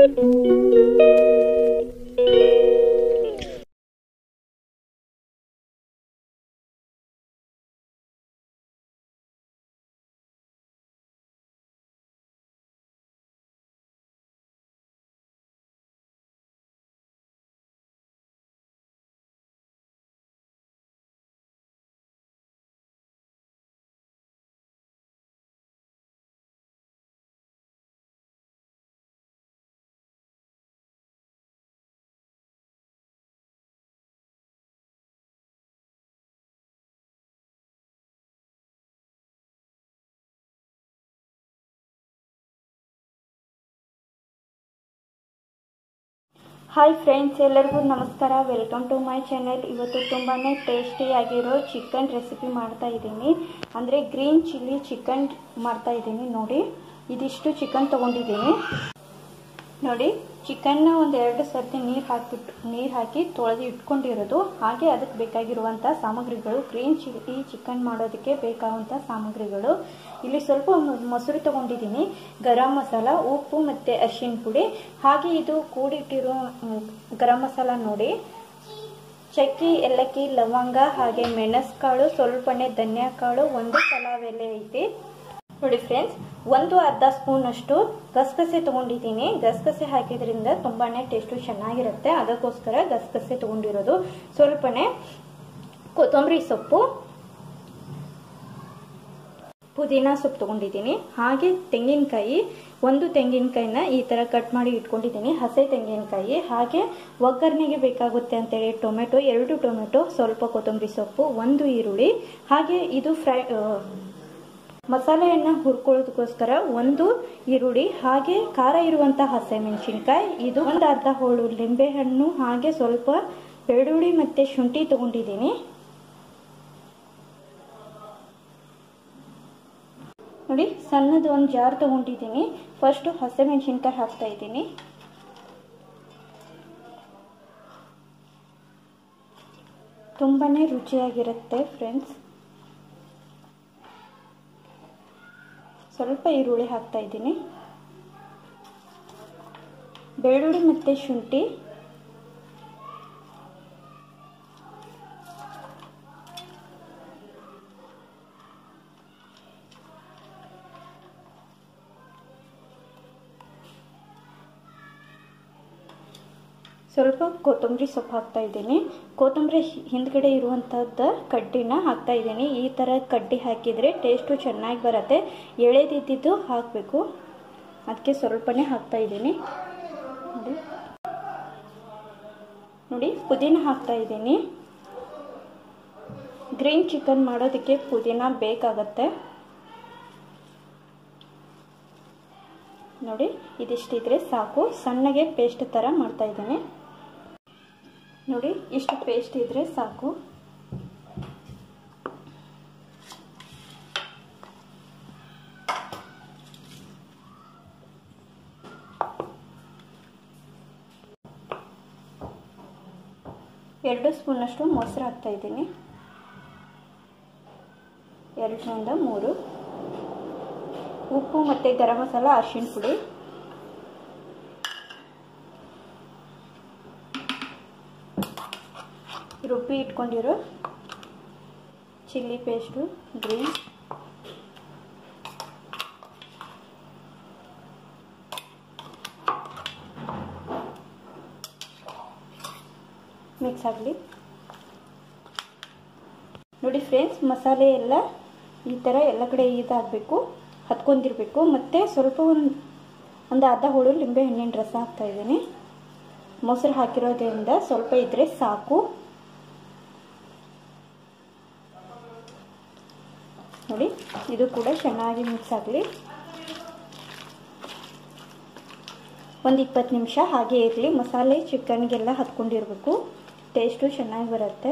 hi friends ಎಲ್ಲರಿಗೂ ನಮಸ್ಕಾರ welcome to my channel ಇವತ್ತು ತುಂಬಾ ಟೇಸ್ಟಿಯಾಗಿರೋ ಚಿಕನ್ ರೆಸಿಪಿ ಮಾಡ್ತಾ ಇದ್ದೀನಿ ಅಂದರೆ ಗ್ರೀನ್ ಚಿಲ್ಲಿ ಚಿಕನ್ ಮಾಡ್ತಾ ಇದ್ದೀನಿ ನೋಡಿ ಇದಿಷ್ಟು ಚಿಕನ್ ತೊಗೊಂಡಿದ್ದೀನಿ ನೋಡಿ ಚಿಕನ್ನ ಒಂದು ಎರಡು ಸರ್ತಿ ನೀರು ಹಾಕಿಬಿಟ್ಟು ನೀರು ಹಾಕಿ ತೊಳೆದು ಇಟ್ಕೊಂಡಿರೋದು ಹಾಗೆ ಅದಕ್ಕೆ ಬೇಕಾಗಿರುವಂಥ ಸಾಮಗ್ರಿಗಳು ಗ್ರೀನ್ ಚಿಲ್ಲಿ ಚಿಕನ್ ಮಾಡೋದಕ್ಕೆ ಬೇಕಾಗುವಂಥ ಸಾಮಗ್ರಿಗಳು ಇಲ್ಲಿ ಸ್ವಲ್ಪ ಮೊಸರು ತೊಗೊಂಡಿದ್ದೀನಿ ಗರಂ ಮಸಾಲ ಉಪ್ಪು ಮತ್ತು ಅರಿಶಿನ ಪುಡಿ ಹಾಗೆ ಇದು ಕೂಡಿಟ್ಟಿರೋ ಗರಂ ಮಸಾಲ ನೋಡಿ ಚಕ್ಕಿ ಏಲಕ್ಕಿ ಲವಂಗ ಹಾಗೆ ಮೆಣಸ್ಕಾಳು ಸ್ವಲ್ಪನೇ ಧನಿಯಾ ಕಾಳು ಒಂದು ಪಲಾವ್ ಎಲೆ ಐತಿ ನೋಡಿ ಫ್ರೆಂಡ್ಸ್ ಒಂದು ಅರ್ಧ ಸ್ಪೂನ್ ಅಷ್ಟು ಗಸಗಸೆ ತಗೊಂಡಿದ್ದೀನಿ ಗಸಗಸೆ ಹಾಕಿದ್ರಿಂದ ತುಂಬಾನೇ ಟೇಸ್ಟು ಚೆನ್ನಾಗಿರುತ್ತೆ ಅದಕ್ಕೋಸ್ಕರ ಗಸಗಸೆ ತಗೊಂಡಿರೋದು ಸ್ವಲ್ಪನೇ ಕೊತ್ತಂಬರಿ ಸೊಪ್ಪು ಪುದೀನ ಸೊಪ್ಪು ತಗೊಂಡಿದ್ದೀನಿ ಹಾಗೆ ತೆಂಗಿನಕಾಯಿ ಒಂದು ತೆಂಗಿನಕಾಯಿನ ಈ ಥರ ಕಟ್ ಮಾಡಿ ಇಟ್ಕೊಂಡಿದ್ದೀನಿ ಹಸೆ ತೆಂಗಿನಕಾಯಿ ಹಾಗೆ ಒಗ್ಗರಣೆಗೆ ಬೇಕಾಗುತ್ತೆ ಅಂತೇಳಿ ಟೊಮೆಟೊ ಎರಡು ಟೊಮೆಟೊ ಸ್ವಲ್ಪ ಕೊತ್ತಂಬರಿ ಸೊಪ್ಪು ಒಂದು ಈರುಳ್ಳಿ ಹಾಗೆ ಇದು ಫ್ರೈ ಮಸಾಲೆಯನ್ನು ಹುರ್ಕೊಳ್ಳೋದಕ್ಕೋಸ್ಕರ ಒಂದು ಈರುಳ್ಳಿ ಹಾಗೆ ಖಾರ ಇರುವಂಥ ಹಸಿಮೆಣಸಿನ್ಕಾಯಿ ಇದು ಒಂದು ಅರ್ಧ ಹೋಳು ಲಿಂಬೆಹಣ್ಣು ಹಾಗೆ ಸ್ವಲ್ಪ ಬೆಳ್ಳುಳ್ಳಿ ಮತ್ತು ಶುಂಠಿ ತಗೊಂಡಿದ್ದೀನಿ ನೋಡಿ ಸಣ್ಣದು ಒಂದು ಜಾರ್ ತಗೊಂಡಿದ್ದೀನಿ ಫಸ್ಟು ಹಸಿಮೆಣಸಿನ್ಕಾಯಿ ಹಾಕ್ತಾ ಇದ್ದೀನಿ ತುಂಬಾ ರುಚಿಯಾಗಿರುತ್ತೆ ಫ್ರೆಂಡ್ಸ್ ಸ್ವಲ್ಪ ಈರುಳ್ಳಿ ಹಾಕ್ತಾ ಇದ್ದೀನಿ ಬೆಳ್ಳುಳ್ಳಿ ಮತ್ತು ಶುಂಠಿ ಸ್ವಲ್ಪ ಕೊತ್ತಂಬರಿ ಸೊಪ್ಪು ಹಾಕ್ತಾ ಇದ್ದೀನಿ ಕೊತ್ತಂಬರಿ ಹಿಂದ್ಗಡೆ ಇರುವಂಥದ್ದು ಕಡ್ಡಿನ ಹಾಕ್ತಾ ಇದ್ದೀನಿ ಈ ಥರ ಕಡ್ಡಿ ಹಾಕಿದರೆ ಟೇಸ್ಟು ಚೆನ್ನಾಗಿ ಬರುತ್ತೆ ಎಳೆದಿದ್ದು ಹಾಕಬೇಕು ಅದಕ್ಕೆ ಸ್ವಲ್ಪನೇ ಹಾಕ್ತಾ ಇದ್ದೀನಿ ನೋಡಿ ನೋಡಿ ಪುದೀನ ಹಾಕ್ತಾ ಇದ್ದೀನಿ ಗ್ರೀನ್ ಚಿಕನ್ ಮಾಡೋದಕ್ಕೆ ಪುದೀನ ಬೇಕಾಗತ್ತೆ ನೋಡಿ ಇದಿಷ್ಟಿದ್ರೆ ಸಾಕು ಸಣ್ಣಗೆ ಪೇಸ್ಟ್ ಥರ ಮಾಡ್ತಾ ಇದ್ದೀನಿ ನೋಡಿ ಇಷ್ಟು ಪೇಸ್ಟ್ ಇದ್ರೆ ಸಾಕು ಎರಡು ಸ್ಪೂನಷ್ಟು ಮೊಸರು ಹಾಕ್ತಾ ಇದ್ದೀನಿ ಎರಡರಿಂದ ಮೂರು ಉಪ್ಪು ಮತ್ತು ಗರಂ ಮಸಾಲ ಅರಿಶಿಣ ಪುಡಿ ರುಬ್ಬಿ ಇಟ್ಕೊಂಡಿರೋ ಚಿಲ್ಲಿ ಪೇಸ್ಟು ಗ್ರೀನ್ ಮಿಕ್ಸ್ ಆಗಲಿ ನೋಡಿ ಫ್ರೆಂಡ್ಸ್ ಮಸಾಲೆ ಎಲ್ಲ ಈ ಥರ ಎಲ್ಲ ಕಡೆ ಇದಾಗಬೇಕು ಹತ್ಕೊಂಡಿರಬೇಕು ಮತ್ತು ಸ್ವಲ್ಪ ಒಂದು ಒಂದು ಅರ್ಧ ಹೋಳು ಲಿಂಬೆ ಹಣ್ಣಿನ ರಸ ಹಾಕ್ತಾಯಿದ್ದೀನಿ ಮೊಸರು ಹಾಕಿರೋದ್ರಿಂದ ಸ್ವಲ್ಪ ಇದ್ದರೆ ಸಾಕು ನೋಡಿ ಇದು ಕೂಡ ಚೆನ್ನಾಗಿ ಮಿಕ್ಸ್ ಆಗಲಿ ಒಂದು ಇಪ್ಪತ್ತು ನಿಮಿಷ ಹಾಗೆ ಇರಲಿ ಮಸಾಲೆ ಚಿಕನ್ಗೆಲ್ಲ ಹತ್ಕೊಂಡಿರಬೇಕು ಟೇಸ್ಟು ಚೆನ್ನಾಗಿ ಬರುತ್ತೆ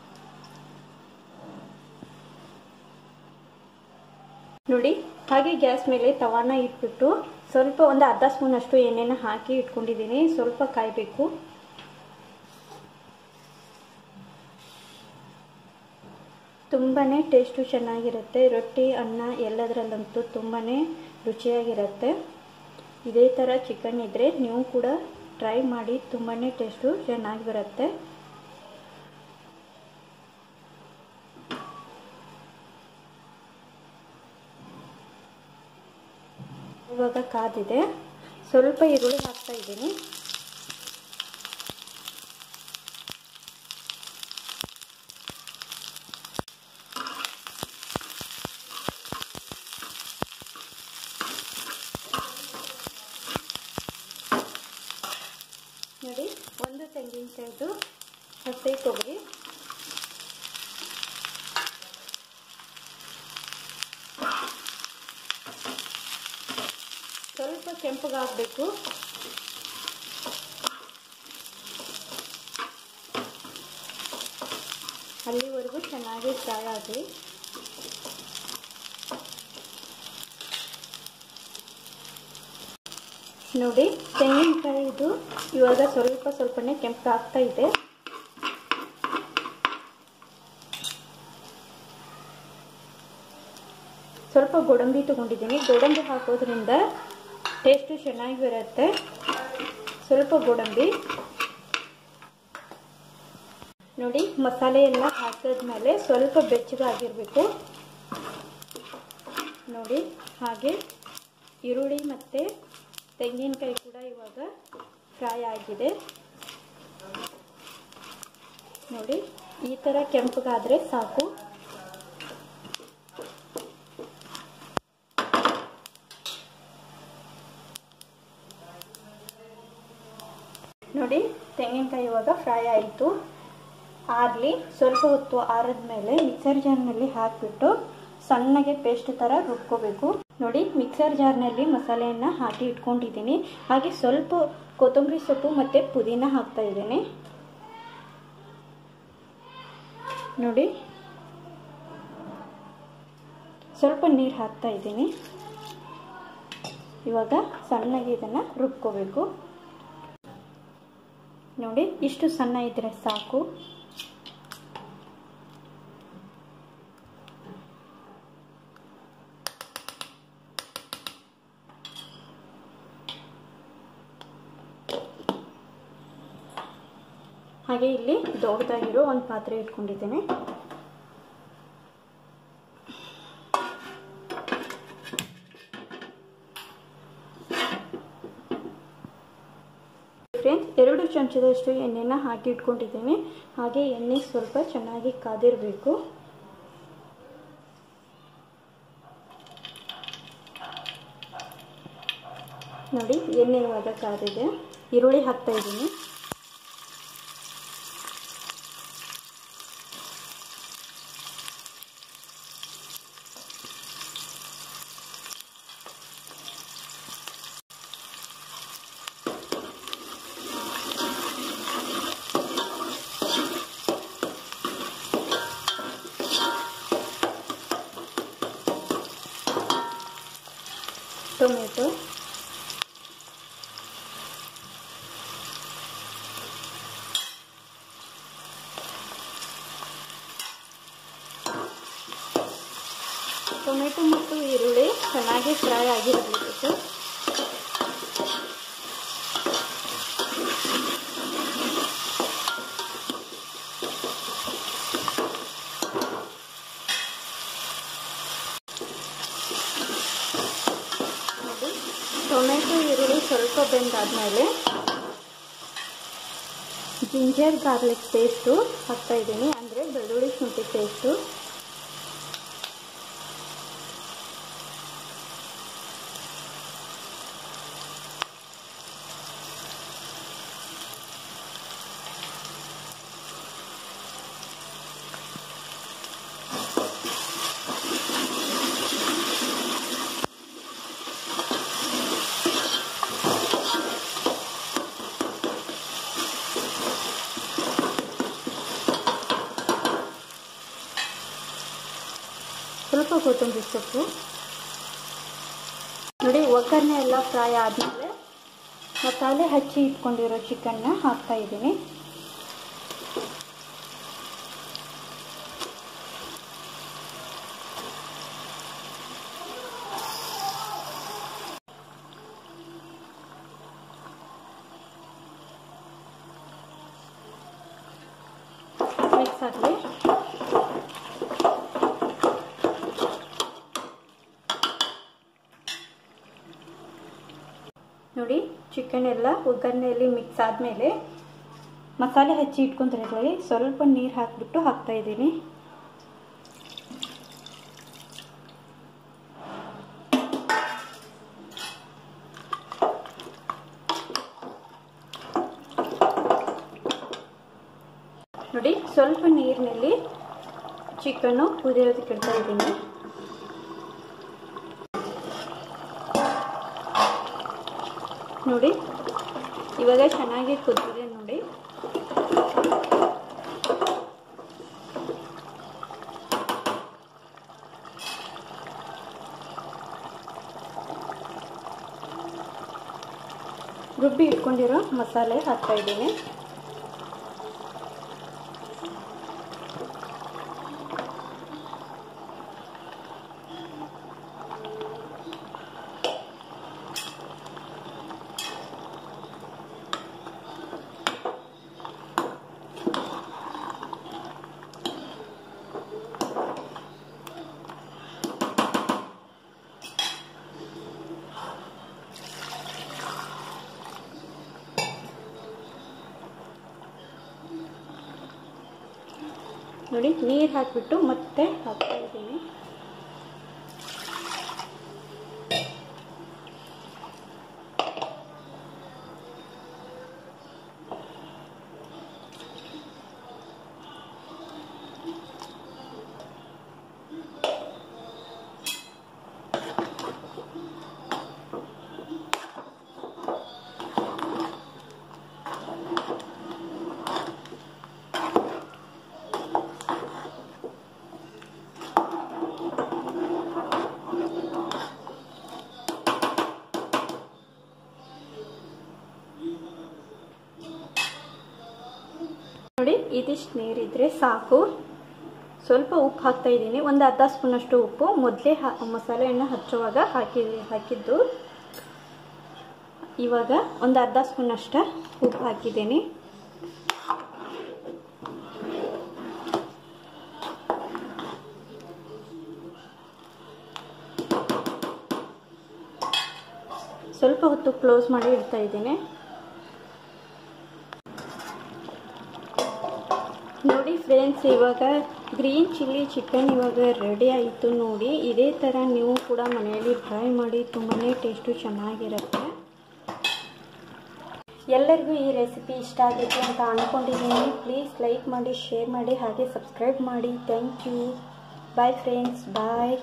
ನೋಡಿ ಹಾಗೆ ಗ್ಯಾಸ್ ಮೇಲೆ ತವಾನ ಇಟ್ಬಿಟ್ಟು ಸ್ವಲ್ಪ ಒಂದು ಅರ್ಧ ಸ್ಪೂನ್ ಅಷ್ಟು ಎಣ್ಣೆನ ಹಾಕಿ ಇಟ್ಕೊಂಡಿದ್ದೀನಿ ಸ್ವಲ್ಪ ಕಾಯಬೇಕು ತುಂಬಾ ಟೇಸ್ಟು ಚೆನ್ನಾಗಿರುತ್ತೆ ರೊಟ್ಟಿ ಅನ್ನ ಎಲ್ಲದರಲ್ಲಂತೂ ತುಂಬಾ ರುಚಿಯಾಗಿರುತ್ತೆ ಇದೇ ಥರ ಚಿಕನ್ ಇದ್ದರೆ ನೀವು ಕೂಡ ಟ್ರೈ ಮಾಡಿ ತುಂಬಾ ಟೇಸ್ಟು ಚೆನ್ನಾಗಿ ಬರುತ್ತೆ ಇವಾಗ ಕಾದಿದೆ ಸ್ವಲ್ಪ ಈರುಳ್ಳಿ ಹಾಕ್ತಾ ಇದ್ದೀನಿ ನೋಡಿ ಒಂದು ತೆಂಗಿನಕಾಯ್ದು ಹಸಿ ಕೊಬ್ಬರಿ ಸ್ವಲ್ಪ ಕೆಂಪಗಾಗಬೇಕು ಅಲ್ಲಿವರೆಗೂ ಚೆನ್ನಾಗಿ ಫ್ರೈ ಆಗಲಿ ನೋಡಿ ತೆಂಗಿನಕಾಯಿ ಇದು ಇವಾಗ ಸ್ವಲ್ಪ ಸ್ವಲ್ಪನೇ ಕೆಂಪಾಗ್ತಾ ಇದೆ ಸ್ವಲ್ಪ ಗೋಡಂಬಿ ತಗೊಂಡಿದ್ದೀನಿ ಗೋಡಂಬಿ ಹಾಕೋದ್ರಿಂದ ಟೇಸ್ಟು ಚೆನ್ನಾಗಿ ಬರುತ್ತೆ ಸ್ವಲ್ಪ ಗೋಡಂಬಿ ನೋಡಿ ಮಸಾಲೆ ಎಲ್ಲ ಹಾಕಿದ್ಮೇಲೆ ಸ್ವಲ್ಪ ಬೆಚ್ಚಗಾಗಿರಬೇಕು ನೋಡಿ ಹಾಗೆ ಈರುಳ್ಳಿ ಮತ್ತು ತೆಂಗಿನಕಾಯಿ ಕೂಡ ಇವಾಗ ಫ್ರೈ ಆಗಿದೆ ನೋಡಿ ಈ ಥರ ಕೆಂಪಗಾದರೆ ಸಾಕು ನೋಡಿ ತೆಂಗಿನಕಾಯಿ ಇವಾಗ ಫ್ರೈ ಆಯಿತು ಆರಲಿ ಸ್ವಲ್ಪ ಹೊತ್ತು ಆರಿದ್ಮೇಲೆ ಮಿಕ್ಸರ್ ಜಾರ್ನಲ್ಲಿ ಹಾಕಿಬಿಟ್ಟು ಸಣ್ಣಗೆ ಪೇಸ್ಟ್ ಥರ ರುಬ್ಕೋಬೇಕು ನೋಡಿ ಮಿಕ್ಸರ್ ಜಾರ್ನಲ್ಲಿ ಮಸಾಲೆಯನ್ನು ಹಾಕಿ ಇಟ್ಕೊಂಡಿದ್ದೀನಿ ಹಾಗೆ ಸ್ವಲ್ಪ ಕೊತ್ತಂಬರಿ ಸೊಪ್ಪು ಮತ್ತು ಪುದೀನ ಹಾಕ್ತಾ ಇದ್ದೀನಿ ನೋಡಿ ಸ್ವಲ್ಪ ನೀರು ಹಾಕ್ತಾ ಇದ್ದೀನಿ ಇವಾಗ ಸಣ್ಣಗೆ ಇದನ್ನು ರುಬ್ಕೋಬೇಕು ನೋಡಿ ಇಷ್ಟು ಸಣ್ಣ ಇದ್ರೆ ಸಾಕು ಹಾಗೆ ಇಲ್ಲಿ ದೊಡ್ಡದಾಗಿರೋ ಒಂದು ಪಾತ್ರೆ ಇಟ್ಕೊಂಡಿದ್ದೇನೆ ಫ್ರೆಂಡ್ಸ್ ಎರಡು ಚಮಚದಷ್ಟು ಎಣ್ಣೆನ ಹಾಕಿ ಇಟ್ಕೊಂಡಿದ್ದೀನಿ ಹಾಗೆ ಎಣ್ಣೆ ಸ್ವಲ್ಪ ಚೆನ್ನಾಗಿ ಕಾದಿರಬೇಕು ನೋಡಿ ಎಣ್ಣೆ ಇವಾಗ ಕಾದಿದೆ ಈರುಳ್ಳಿ ಹಾಕ್ತಾ ಇದ್ದೀನಿ ಟೊಮೆಟೊ ಟೊಮೆಟೊ ಮತ್ತು ಈರುಳ್ಳಿ ಚೆನ್ನಾಗಿ ಫ್ರೈ ಆಗಿರಬೇಕು ನೋಡಿ ಟೊಮೆಟೊ ಈರುಳ್ಳಿ ಸ್ವಲ್ಪ ಬೆಂದಾದ್ಮೇಲೆ ಜಿಂಜರ್ ಗಾರ್ಲಿಕ್ ಪೇಸ್ಟು ಹಾಕ್ತಾ ಇದ್ದೀನಿ ಅಂದರೆ ಬೆಳ್ಳುಳ್ಳಿ ಶುಂಠಿ ಪೇಸ್ಟು ಸ್ವಲ್ಪ ಕೊತ್ತಂಬರಿ ಸೊಪ್ಪು ನೋಡಿ ಒಗ್ಗರಣೆ ಎಲ್ಲ ಫ್ರೈ ಆದಮೇಲೆ ಮಸಾಲೆ ಹಚ್ಚಿ ಇಟ್ಕೊಂಡಿರೋ ಚಿಕನ್ನ ಹಾಕ್ತಾ ಇದ್ದೀನಿ ಮಿಕ್ಸ್ ಆಗಲಿ ನೋಡಿ ಚಿಕನ್ ಎಲ್ಲ ಒಗ್ಗರಣೆಯಲ್ಲಿ ಮಿಕ್ಸ್ ಆದಮೇಲೆ ಮಸಾಲೆ ಹಚ್ಚಿ ಇಟ್ಕೊಂತಾರೆ ಸ್ವಲ್ಪ ನೀರು ಹಾಕಿಬಿಟ್ಟು ಹಾಕ್ತಾ ಇದ್ದೀನಿ ನೋಡಿ ಸ್ವಲ್ಪ ನೀರಿನಲ್ಲಿ ಚಿಕನ್ನು ಕುದಿಯೋದಕ್ಕೆ ಇಡ್ತಾ ಇದ್ದೀನಿ ನೋಡಿ ಇವಾಗ ಚೆನ್ನಾಗಿ ಕುದಿದೆ ನೋಡಿ ರುಬ್ಬಿ ಇಟ್ಕೊಂಡಿರೋ ಮಸಾಲೆ ಹಾಕ್ತಾ ಇದ್ದೀನಿ ನೋಡಿ ನೀರು ಹಾಕಿಬಿಟ್ಟು ಮತ್ತೆ ಹಾಕ್ತಾ ಇದ್ದೀನಿ ನೋಡಿ ಇದಿಷ್ಟು ನೀರಿದ್ರೆ ಸಾಕು ಸ್ವಲ್ಪ ಉಪ್ಪು ಹಾಕ್ತಾ ಇದ್ದೀನಿ ಒಂದು ಅರ್ಧ ಸ್ಪೂನಷ್ಟು ಉಪ್ಪು ಮೊದಲೇ ಹಾ ಮಸಾಲೆಯನ್ನು ಹಚ್ಚುವಾಗ ಹಾಕಿ ಹಾಕಿದ್ದು ಇವಾಗ ಒಂದು ಅರ್ಧ ಸ್ಪೂನಷ್ಟ ಉಪ್ಪು ಹಾಕಿದ್ದೀನಿ ಸ್ವಲ್ಪ ಹೊತ್ತು ಕ್ಲೋಸ್ ಮಾಡಿ ಇಡ್ತಾ ಇದ್ದೀನಿ ನೋಡಿ ಫ್ರೆಂಡ್ಸ್ ಇವಾಗ ಗ್ರೀನ್ ಚಿಲ್ಲಿ ಚಿಕನ್ ಇವಾಗ ರೆಡಿ ಆಯಿತು ನೋಡಿ ಇದೇ ಥರ ನೀವು ಕೂಡ ಮನೆಯಲ್ಲಿ ಟ್ರೈ ಮಾಡಿ ತುಂಬಾ ಟೇಸ್ಟು ಚೆನ್ನಾಗಿರುತ್ತೆ ಎಲ್ಲರಿಗೂ ಈ ರೆಸಿಪಿ ಇಷ್ಟ ಆಗುತ್ತೆ ಅಂತ ಅಂದ್ಕೊಂಡಿದ್ದೀನಿ ಪ್ಲೀಸ್ ಲೈಕ್ ಮಾಡಿ ಶೇರ್ ಮಾಡಿ ಹಾಗೆ ಸಬ್ಸ್ಕ್ರೈಬ್ ಮಾಡಿ thank you bye friends bye